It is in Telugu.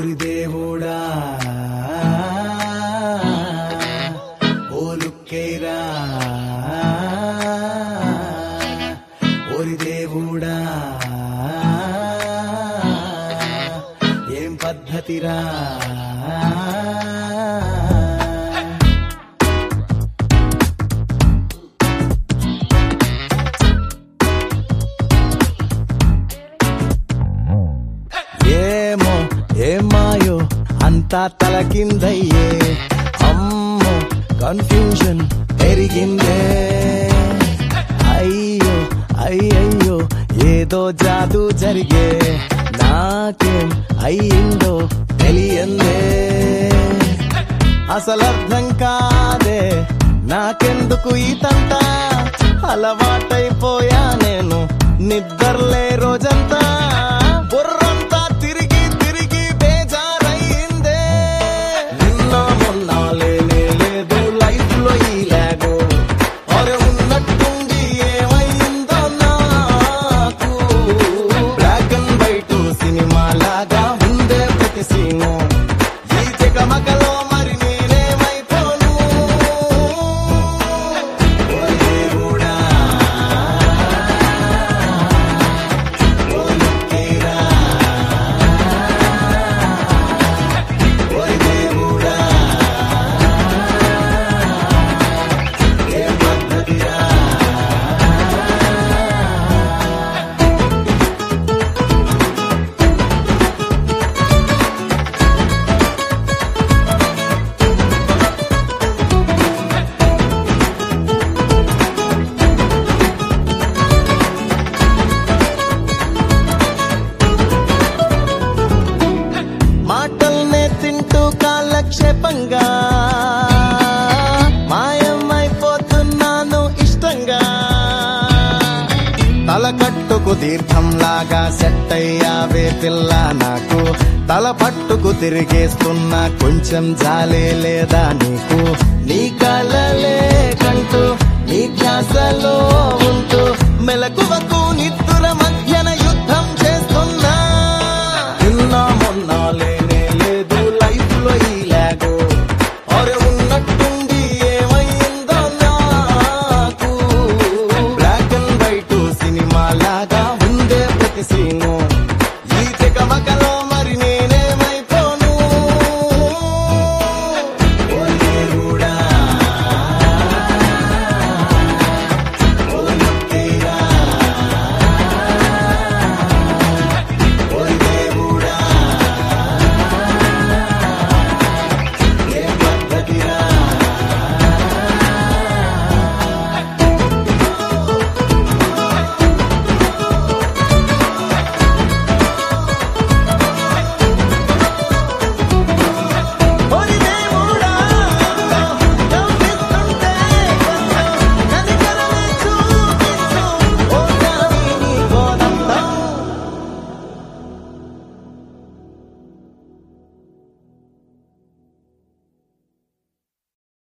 ఓరి దేవుడా ఓ లుక్కేరా ఓరి దేవుడా ఏం పద్ధతిరా ఏమో ఏమాయో అంతా తలకిందయ్యే అమ్మో కన్ఫ్యూజన్ పెరిగిందే అయ్యో అయ్యయ్యో ఏదో జాదు జరిగే నాకేం అయ్యిందో తెలియందే అసలు అర్థం కాదే నాకెందుకు ఈ తంట అలవాటైపోయా నేను నిద్రలే రోజంతా బుర్రంతా తిరిగి తిరిగి బేజారయ్యిందే నిన్న మొన్న లేనే లేదు లైఫ్ లో ఈ లేగో అరే ఉన్నట్టుండి ఏమైందో నాకు బ్లాక్ అండ్ వైట్ సినిమా లాగా ఉందే ప్రతి సీను ఈ జగమగలో మరి నేనేమైపోను ఓ దేవుడా ఓ లుక్కేరా ఓ దేవుడా ఏ పద్ధతిరా మాటల్నే తింటూ కాలక్షేపంగా మాయమైపోతున్నాను ఇష్టంగా తలకట్టుకు దీర్ఘంలాగా సెట్ అయ్యావే పిల్ల నాకు తల పట్టుకు తిరిగేస్తున్నా కొంచెం జాలే లేదా నీకు నీ కలలే కంటూ నీ ధ్యాసలో ఉన్న